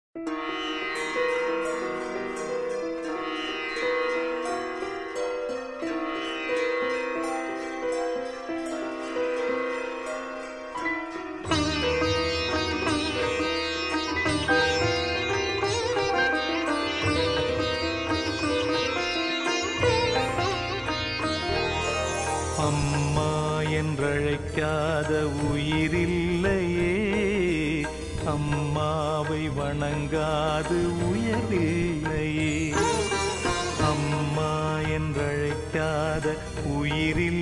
அம்மா என்றழைக்காத உயிரில்லையே அம்மாவை வணங்காது உயரில்லையே அம்மா என்றழைக்காத உயிரில்லையே